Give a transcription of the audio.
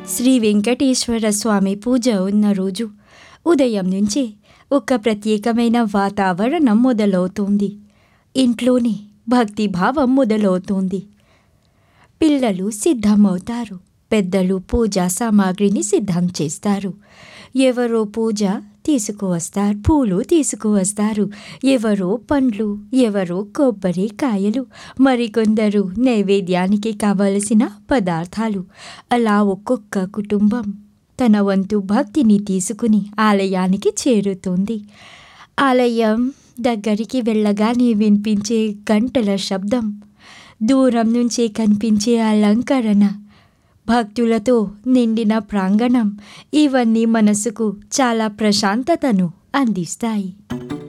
శ్రీ వెంకటేశ్వర స్వామి పూజ ఉన్న రోజు ఉదయం నుంచి ఒక ప్రత్యేకమైన వాతావరణం మొదలవుతుంది ఇంట్లోనే భక్తి భావం మొదలవుతుంది పిల్లలు సిద్ధమవుతారు పెద్దలు పూజా సామాగ్రిని సిద్ధం చేస్తారు ఎవరో పూజ తీసుకువస్తారు పూలు తీసుకువస్తారు ఎవరో పండ్లు ఎవరో కొబ్బరి కాయలు మరికొందరు నైవేద్యానికి కావలసిన పదార్థాలు అలా ఒక్కొక్క కుటుంబం తన వంతు భక్తిని తీసుకుని ఆలయానికి చేరుతుంది ఆలయం దగ్గరికి వెళ్ళగానే వినిపించే గంటల శబ్దం దూరం నుంచే కనిపించే అలంకరణ భక్తులతో నిండిన ప్రాంగణం ఇవన్నీ మనసుకు చాలా ప్రశాంతతను అందిస్తాయి